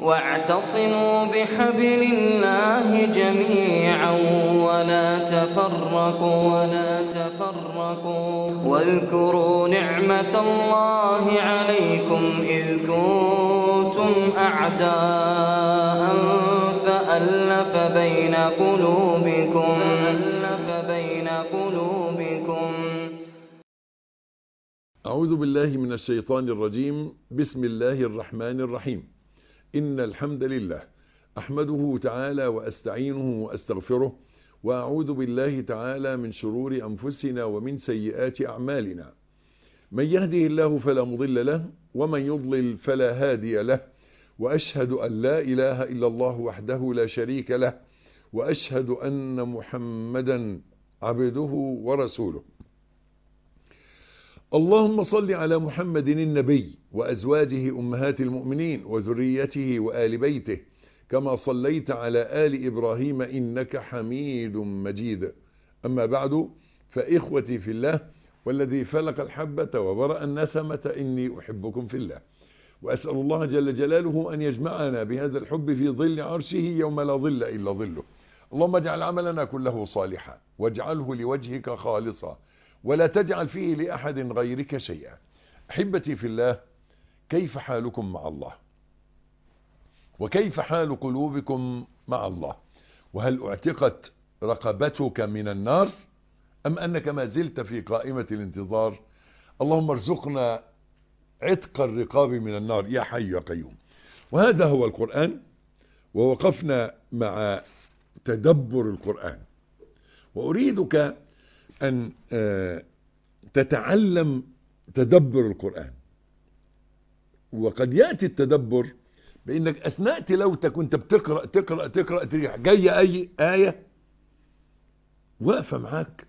واعتصموا بحبل الله جميعا ولا تفرقوا ولا تفرقوا واذكروا نعمة الله عليكم إذ كنتم أعداء فألف بين قلوبكم فألف بين قلوبكم أعوذ بالله من الشيطان الرجيم بسم الله الرحمن الرحيم إن الحمد لله أحمده تعالى وأستعينه وأستغفره وأعوذ بالله تعالى من شرور أنفسنا ومن سيئات أعمالنا من يهده الله فلا مضل له ومن يضلل فلا هادي له وأشهد أن لا إله إلا الله وحده لا شريك له وأشهد أن محمدا عبده ورسوله اللهم صل على محمد النبي وأزواجه أمهات المؤمنين وذريته وآل بيته كما صليت على آل إبراهيم إنك حميد مجيد أما بعد فإخوتي في الله والذي فلق الحبة وبرأ النسمة إني أحبكم في الله وأسأل الله جل جلاله أن يجمعنا بهذا الحب في ظل عرشه يوم لا ظل إلا ظله اللهم اجعل عملنا كله صالحا واجعله لوجهك خالصا ولا تجعل فيه لأحد غيرك شيئا أحبتي في الله كيف حالكم مع الله وكيف حال قلوبكم مع الله وهل اعتقت رقبتك من النار أم أنك ما زلت في قائمة الانتظار اللهم ارزقنا عتق الرقاب من النار يا حي يا قيوم وهذا هو القرآن ووقفنا مع تدبر القرآن وأريدك أن تتعلم تدبر القرآن وقد يأتي التدبر بأنك أثناء تلاوتك وانت بتقرأ تقرأ تقرأ تريح جاية أي آية واقفة معاك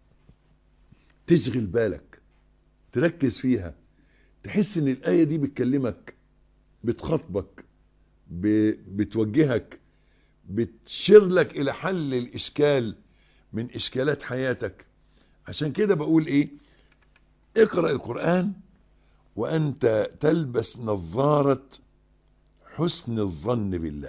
تشغل بالك تركز فيها تحس ان الآية دي بتكلمك بتخاطبك بتوجهك بتشير لك إلى حل الإشكال من إشكالات حياتك عشان كده بقول إيه اقرأ القرآن وأنت تلبس نظارة حسن الظن بالله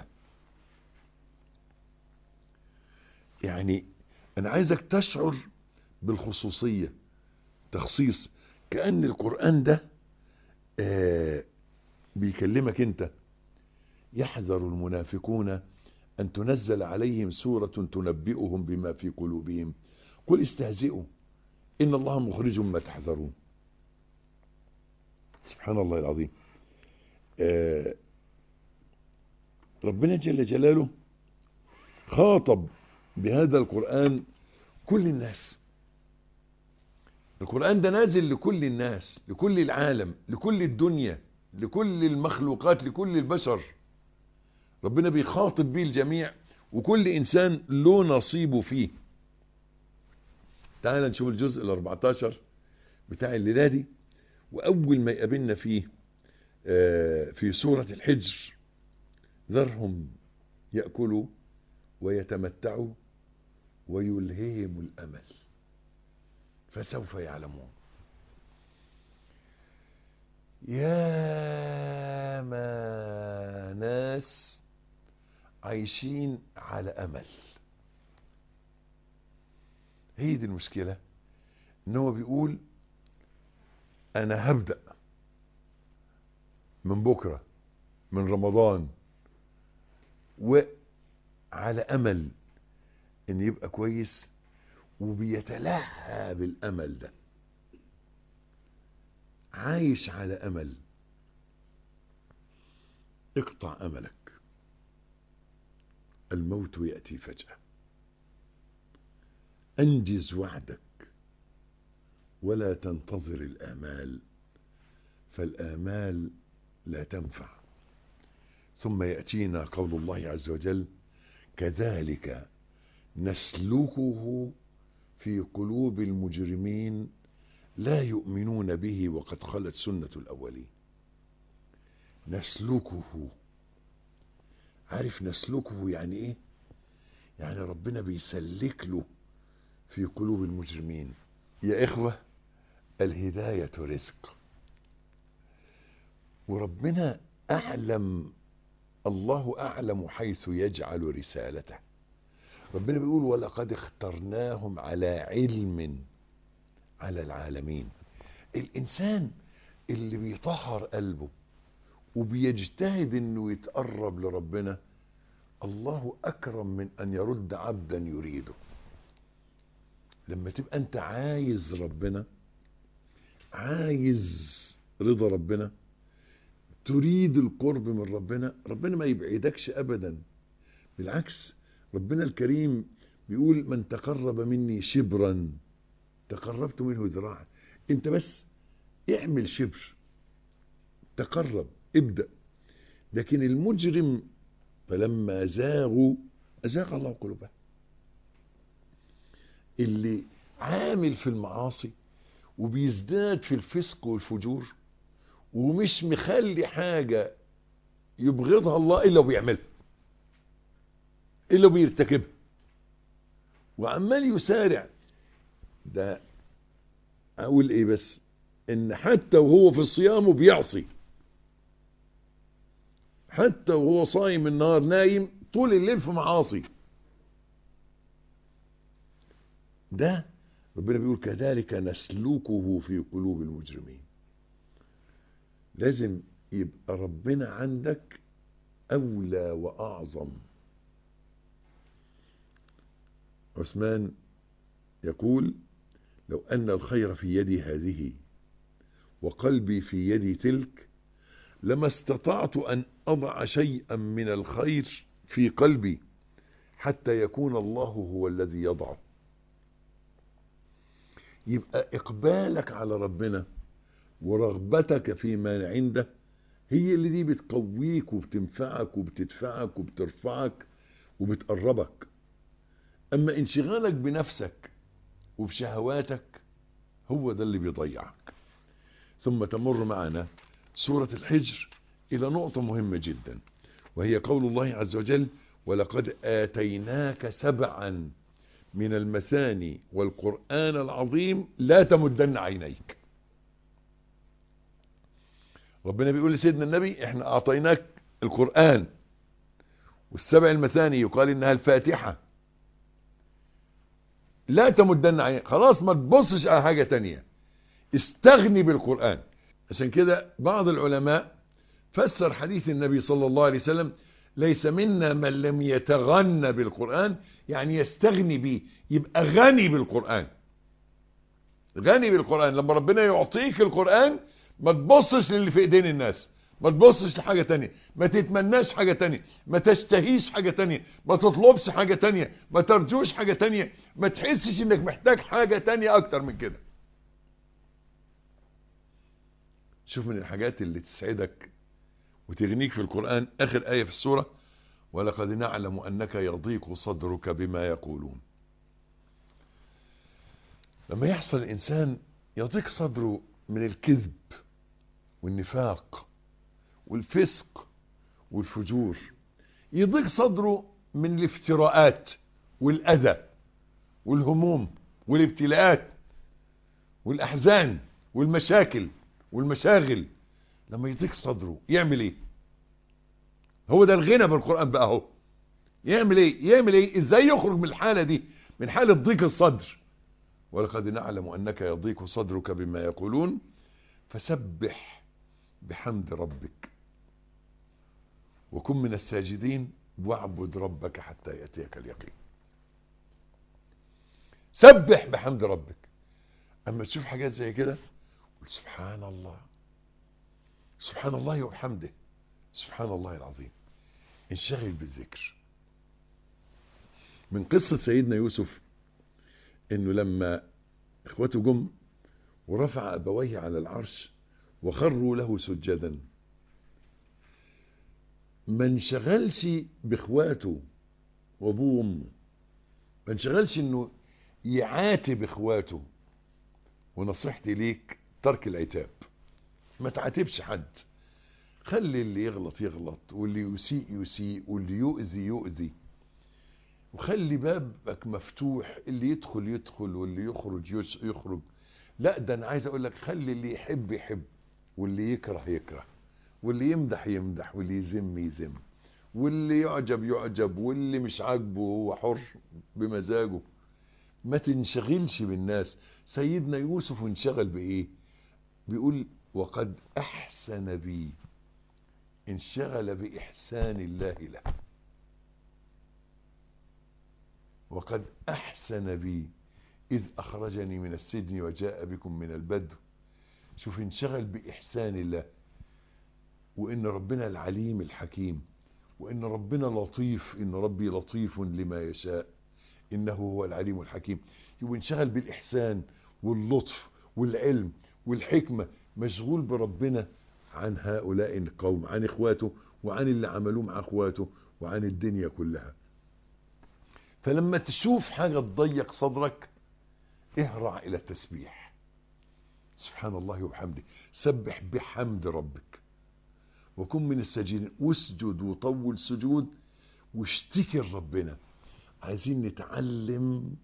يعني أنا عايزك تشعر بالخصوصية تخصيص كأن القرآن ده آه بيكلمك انت يحذر المنافقون أن تنزل عليهم سورة تنبئهم بما في قلوبهم قل استهزئوا إن الله مخرج ما تحذرون سبحان الله العظيم آه ربنا جل جلاله خاطب بهذا القرآن كل الناس القرآن ده نازل لكل الناس لكل العالم لكل الدنيا لكل المخلوقات لكل البشر ربنا بيخاطب بيه الجميع وكل إنسان له نصيبه فيه تعال نشوف الجزء ال 14 بتاع الليلة دي وأول ما يقابلنا فيه في سورة الحجر ذرهم يأكلوا ويتمتعوا ويلههم الأمل فسوف يعلمون يا ما ناس عايشين على أمل هي دي المشكلة ان هو بيقول انا هبدأ من بكرة من رمضان وعلى امل ان يبقى كويس وبيتلهى بالامل ده عايش على امل اقطع املك الموت يأتي فجأة انجز وعدك ولا تنتظر الآمال فالآمال لا تنفع ثم يأتينا قول الله عز وجل كذلك نسلكه في قلوب المجرمين لا يؤمنون به وقد خلت سنة الأولين نسلكه عارف نسلكه يعني ايه يعني ربنا بيسلك له في قلوب المجرمين يا إخوة الهداية رزق وربنا أعلم الله أعلم حيث يجعل رسالته ربنا بيقول ولقد اخترناهم على علم على العالمين الإنسان اللي بيطهر قلبه وبيجتهد انه يتقرب لربنا الله اكرم من ان يرد عبدا يريده لما تبقى انت عايز ربنا عايز رضا ربنا تريد القرب من ربنا ربنا ما يبعدكش ابدا بالعكس ربنا الكريم بيقول من تقرب مني شبرا تقربت منه ذراعا انت بس اعمل شبر تقرب ابدأ لكن المجرم فلما زاغوا أزاغ الله قلوبهم اللي عامل في المعاصي وبيزداد في الفسق والفجور ومش مخلي حاجة يبغضها الله إلا وبيعملها إلا وبيرتكبها وعمال يسارع ده أقول إيه بس إن حتى وهو في صيامه بيعصي حتى وهو صايم النهار نايم طول الليل في معاصي ده ربنا بيقول كذلك نسلكه في قلوب المجرمين لازم يبقى ربنا عندك أولى وأعظم عثمان يقول لو أن الخير في يدي هذه وقلبي في يدي تلك لما استطعت أن أضع شيئا من الخير في قلبي حتى يكون الله هو الذي يضعه يبقى إقبالك على ربنا ورغبتك فيما عنده هي اللي دي بتقويك وبتنفعك وبتدفعك وبترفعك وبتقربك أما انشغالك بنفسك وبشهواتك هو ده اللي بيضيعك ثم تمر معنا سورة الحجر إلى نقطة مهمة جدا وهي قول الله عز وجل ولقد آتيناك سبعا من المثاني والقرآن العظيم لا تمدن عينيك ربنا بيقول لسيدنا النبي احنا أعطيناك القرآن والسبع المثاني يقال إنها الفاتحة لا تمدن عينيك خلاص ما تبصش على حاجة تانية استغني بالقرآن عشان كده بعض العلماء فسر حديث النبي صلى الله عليه وسلم ليس منا من لم يتغنى بالقرآن يعني يستغني به يبقى غني بالقرآن غني بالقرآن لما ربنا يعطيك القرآن ما تبصش للي في ايدين الناس ما تبصش لحاجة تانية ما تتمناش حاجة تانية ما تشتهيش حاجة تانية ما تطلبش حاجة تانية ما ترجوش حاجة تانية ما تحسش انك محتاج حاجة تانية اكتر من كده شوف من الحاجات اللي تسعدك وتغنيك في القرآن آخر آية في السورة ولقد نعلم أنك يضيق صدرك بما يقولون لما يحصل الإنسان يضيق صدره من الكذب والنفاق والفسق والفجور يضيق صدره من الافتراءات والأذى والهموم والابتلاءات والأحزان والمشاكل والمشاغل لما يضيق صدره يعمل ايه هو ده الغنى بالقرآن بقى اهو يعمل ايه يعمل ايه ازاي يخرج من الحالة دي من حالة ضيق الصدر ولقد نعلم انك يضيق صدرك بما يقولون فسبح بحمد ربك وكن من الساجدين واعبد ربك حتى يأتيك اليقين سبح بحمد ربك اما تشوف حاجات زي كده قل سبحان الله سبحان الله وبحمده سبحان الله العظيم انشغل بالذكر من قصة سيدنا يوسف انه لما اخوته جم ورفع ابويه على العرش وخروا له سجدا ما انشغلش باخواته وابوه وامه ما انشغلش انه يعاتب اخواته ونصيحتي ليك ترك العتاب ما تعاتبش حد خلي اللي يغلط يغلط واللي يسيء يسيء واللي يؤذي يؤذي وخلي بابك مفتوح اللي يدخل يدخل واللي يخرج يخرج لا ده انا عايز اقول لك خلي اللي يحب يحب واللي يكره يكره واللي يمدح يمدح واللي يذم يذم واللي يعجب يعجب واللي مش عاجبه هو حر بمزاجه ما تنشغلش بالناس سيدنا يوسف انشغل بايه بيقول وقد احسن بي انشغل باحسان الله له وقد احسن بي اذ اخرجني من السجن وجاء بكم من البدو شوف انشغل باحسان الله وان ربنا العليم الحكيم وان ربنا لطيف ان ربي لطيف لما يشاء انه هو العليم الحكيم يبقى انشغل بالاحسان واللطف والعلم والحكمه مشغول بربنا عن هؤلاء القوم عن اخواته وعن اللي عملوه مع اخواته وعن الدنيا كلها فلما تشوف حاجه تضيق صدرك اهرع الى التسبيح سبحان الله وبحمده سبح بحمد ربك وكن من الساجدين واسجد وطول سجود واشتكي لربنا عايزين نتعلم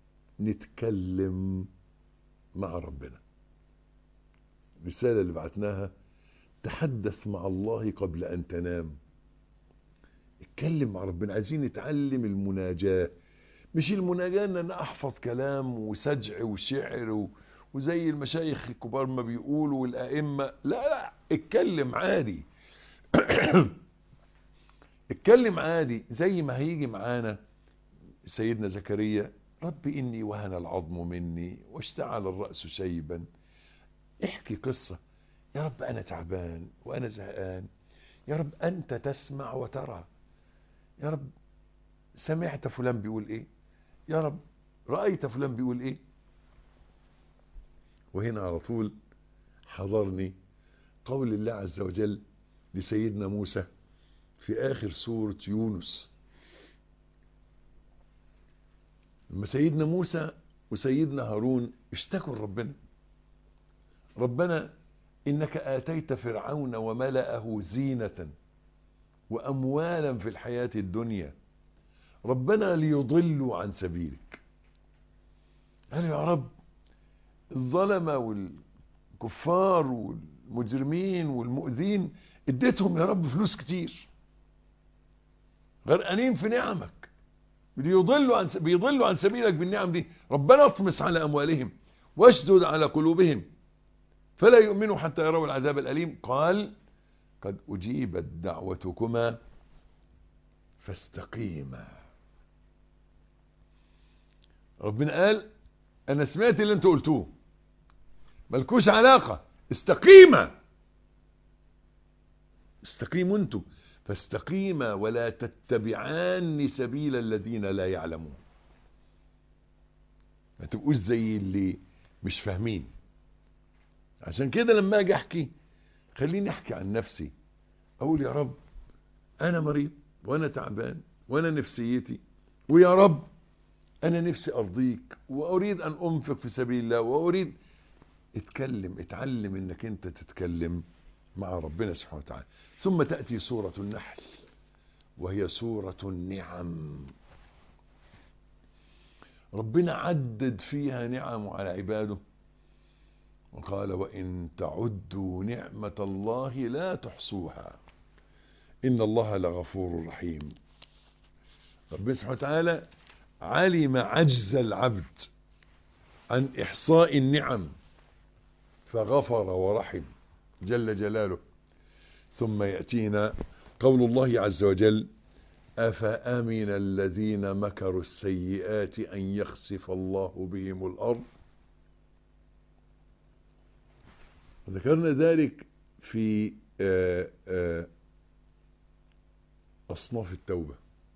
نتكلم مع ربنا الرسالة اللي بعتناها تحدث مع الله قبل أن تنام اتكلم مع ربنا عايزين نتعلم المناجاة مش المناجاة ان انا احفظ كلام وسجع وشعر و... وزي المشايخ الكبار ما بيقولوا والائمة لا لا اتكلم عادي اتكلم عادي زي ما هيجي معانا سيدنا زكريا رب إني وهن العظم مني واشتعل الرأس شيبا احكي قصة يا رب أنا تعبان وأنا زهقان يا رب أنت تسمع وترى يا رب سمعت فلان بيقول إيه يا رب رأيت فلان بيقول إيه وهنا على طول حضرني قول الله عز وجل لسيدنا موسى في آخر سورة يونس لما سيدنا موسى وسيدنا هارون اشتكوا لربنا ربنا إنك آتيت فرعون وملأه زينة وأموالا في الحياة الدنيا ربنا ليضلوا عن سبيلك قالوا يا رب الظلمة والكفار والمجرمين والمؤذين اديتهم يا رب فلوس كتير غرقانين في نعمك بيضلوا عن بيضلوا عن سبيلك بالنعم دي ربنا اطمس على اموالهم واشدد على قلوبهم فلا يؤمنوا حتى يروا العذاب الاليم قال قد اجيبت دعوتكما فاستقيما ربنا قال انا سمعت اللي انتوا قلتوه ملكوش علاقه استقيما استقيموا انتوا فاستقيما ولا تتبعان سبيل الذين لا يعلمون ما تبقوش زي اللي مش فاهمين عشان كده لما اجي احكي خليني احكي عن نفسي اقول يا رب انا مريض وانا تعبان وانا نفسيتي ويا رب انا نفسي ارضيك واريد ان انفق في سبيل الله واريد اتكلم اتعلم انك انت تتكلم مع ربنا سبحانه وتعالى ثم تأتي سورة النحل وهي سورة النعم ربنا عدد فيها نعم على عباده وقال وإن تعدوا نعمة الله لا تحصوها إن الله لغفور رحيم ربنا سبحانه وتعالى علم عجز العبد عن إحصاء النعم فغفر ورحم جل جلاله ثم يأتينا قول الله عز وجل أفأمن الذين مكروا السيئات أن يخسف الله بهم الأرض ذكرنا ذلك في آآ آآ أصناف التوبة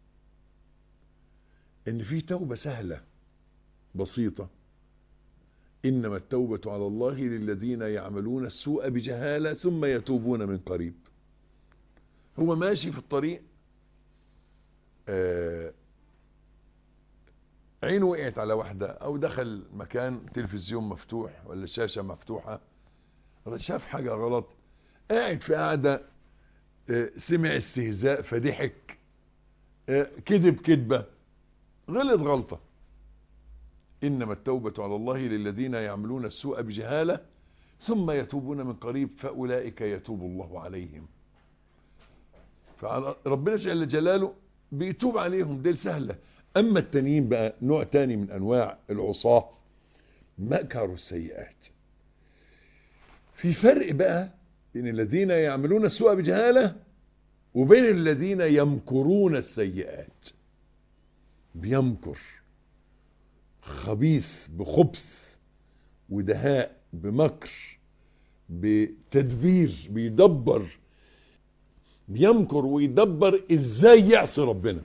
إن في توبة سهلة بسيطة إنما التوبة على الله للذين يعملون السوء بجهالة ثم يتوبون من قريب هو ماشي في الطريق آه عينه وقعت على واحدة أو دخل مكان تلفزيون مفتوح ولا شاشة مفتوحة شاف حاجة غلط قاعد في قاعدة آه سمع استهزاء فضحك آه كذب كذبة غلط غلطة إنما التوبة على الله للذين يعملون السوء بجهالة ثم يتوبون من قريب فأولئك يتوب الله عليهم فربنا جل جلاله بيتوب عليهم دي سهلة اما التانيين بقى نوع تاني من انواع العصاة مكروا السيئات في فرق بقى بين الذين يعملون السوء بجهالة وبين الذين يمكرون السيئات بيمكر خبيث بخبث ودهاء بمكر بتدبير بيدبر بيمكر ويدبر ازاي يعصي ربنا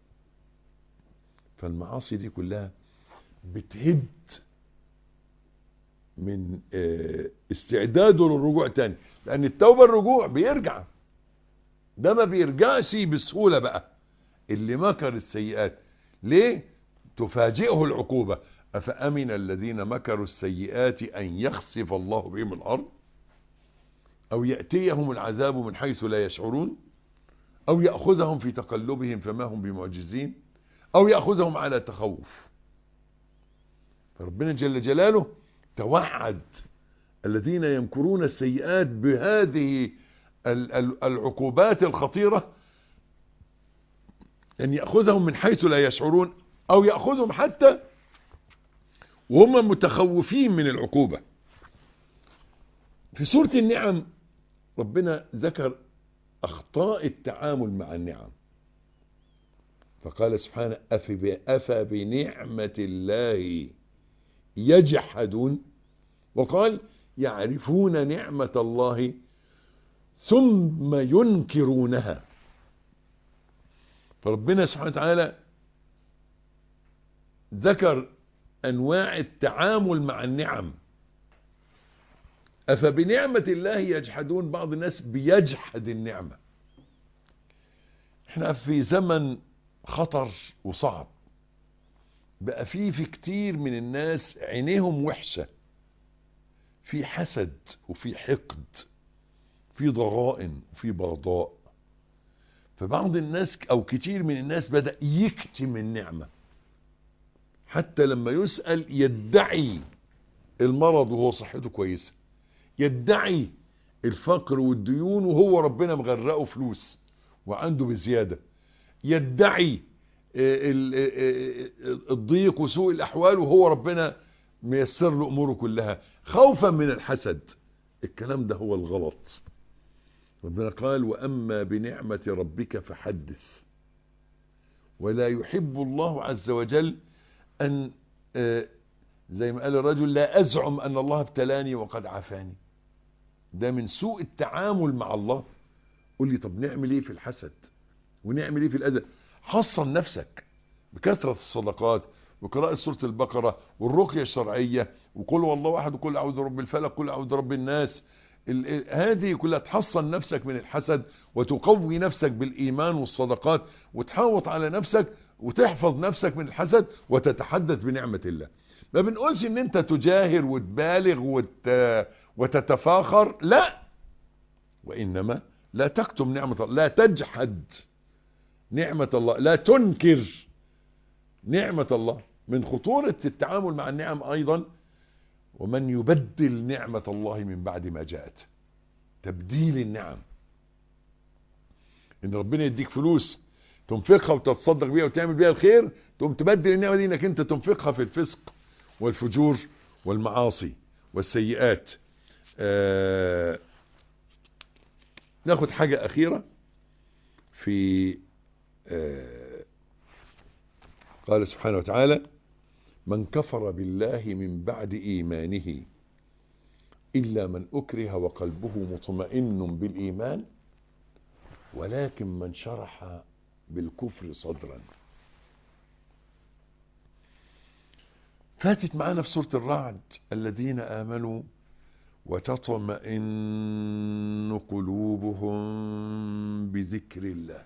فالمعاصي دي كلها بتهد من استعداده للرجوع تاني لان التوبة الرجوع بيرجع ده ما بيرجعش بسهولة بقى اللي مكر السيئات ليه تفاجئه العقوبة أفأمن الذين مكروا السيئات أن يخسف الله بهم الأرض أو يأتيهم العذاب من حيث لا يشعرون أو يأخذهم في تقلبهم فما هم بمعجزين أو يأخذهم على تخوف فربنا جل جلاله توعد الذين يمكرون السيئات بهذه العقوبات الخطيرة أن يأخذهم من حيث لا يشعرون أو يأخذهم حتى وهم متخوفين من العقوبة في سورة النعم ربنا ذكر أخطاء التعامل مع النعم فقال سبحانه أفى بنعمة الله يجحدون وقال يعرفون نعمة الله ثم ينكرونها فربنا سبحانه وتعالى ذكر أنواع التعامل مع النعم أفبنعمة الله يجحدون بعض الناس بيجحد النعمة احنا في زمن خطر وصعب بقى فيه في كتير من الناس عينيهم وحشة في حسد وفي حقد في ضغائن وفي بغضاء فبعض الناس او كتير من الناس بدأ يكتم النعمة حتى لما يسأل يدعي المرض وهو صحته كويسة يدعي الفقر والديون وهو ربنا مغرقه فلوس وعنده بزيادة يدعي الضيق وسوء الأحوال وهو ربنا ميسر له أموره كلها خوفا من الحسد الكلام ده هو الغلط ربنا قال وأما بنعمة ربك فحدث ولا يحب الله عز وجل أن زي ما قال الرجل لا أزعم أن الله ابتلاني وقد عافاني ده من سوء التعامل مع الله قول لي طب نعمل ايه في الحسد ونعمل ايه في الأذى حصن نفسك بكثرة الصدقات وقراءة سورة البقرة والرقية الشرعية وقل والله أحد وقل أعوذ برب الفلق قل أعوذ برب الناس هذه كلها تحصن نفسك من الحسد وتقوي نفسك بالإيمان والصدقات وتحوط على نفسك وتحفظ نفسك من الحسد وتتحدث بنعمة الله ما بنقولش ان انت تجاهر وتبالغ وت... وتتفاخر لا وإنما لا تكتم نعمة الله لا تجحد نعمة الله لا تنكر نعمة الله من خطورة التعامل مع النعم أيضا ومن يبدل نعمة الله من بعد ما جاءت تبديل النعم ان ربنا يديك فلوس تنفقها وتتصدق بيها وتعمل بيها الخير تقوم تبدل النعمة دي انك انت تنفقها في الفسق والفجور والمعاصي والسيئات آه ناخد حاجة اخيرة في آه قال سبحانه وتعالى من كفر بالله من بعد إيمانه إلا من أكره وقلبه مطمئن بالإيمان ولكن من شرح بالكفر صدرا فاتت معانا في سورة الرعد الذين آمنوا وتطمئن قلوبهم بذكر الله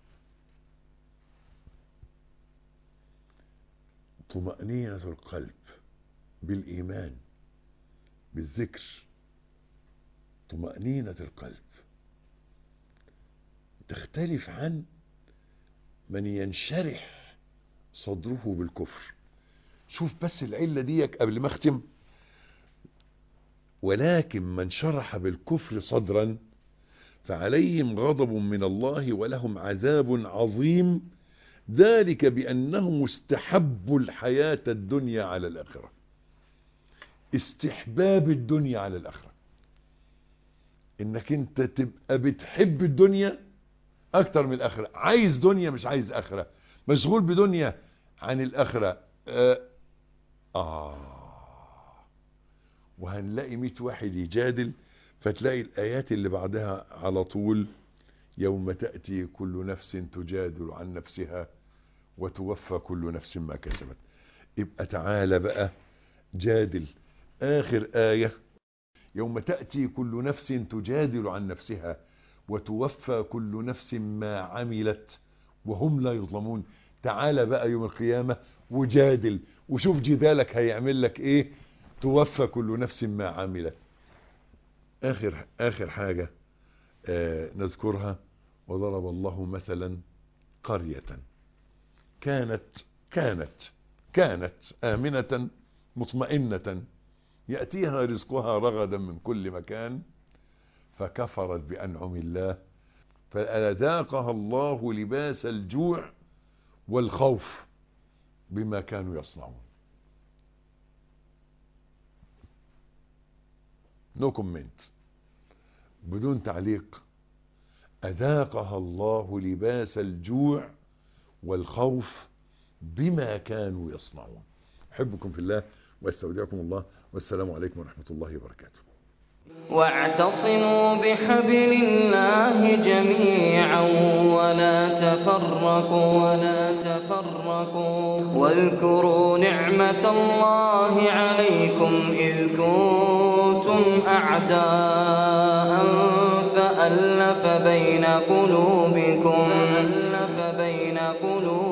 طمأنينة القلب بالإيمان بالذكر طمأنينة القلب تختلف عن من ينشرح صدره بالكفر شوف بس العلة دي قبل ما اختم ولكن من شرح بالكفر صدرا فعليهم غضب من الله ولهم عذاب عظيم ذلك بأنهم استحبوا الحياة الدنيا على الآخرة استحباب الدنيا على الآخرة انك انت تبقى بتحب الدنيا اكتر من الاخرة عايز دنيا مش عايز اخرة مشغول بدنيا عن الاخرة آه, آه وهنلاقي مئة واحد يجادل فتلاقي الايات اللي بعدها على طول يوم تأتي كل نفس تجادل عن نفسها وتوفى كل نفس ما كسبت يبقى تعالى بقى جادل آخر آية يوم تأتي كل نفس تجادل عن نفسها وتوفى كل نفس ما عملت وهم لا يظلمون تعالى بقى يوم القيامة وجادل وشوف جدالك هيعمل لك ايه توفى كل نفس ما عملت آخر, آخر حاجة آه نذكرها وضرب الله مثلا قرية كانت كانت كانت آمنة مطمئنة يأتيها رزقها رغدا من كل مكان فكفرت بأنعم الله فأذاقها الله لباس الجوع والخوف بما كانوا يصنعون نو كومنت بدون تعليق أذاقها الله لباس الجوع والخوف بما كانوا يصنعون أحبكم في الله واستودعكم الله والسلام عليكم ورحمة الله وبركاته واعتصموا بحبل الله جميعا ولا تفرقوا ولا تفرقوا واذكروا نعمة الله عليكم إذ كنتم أعداء فألف بين قلوبكم فألف بين قلوبكم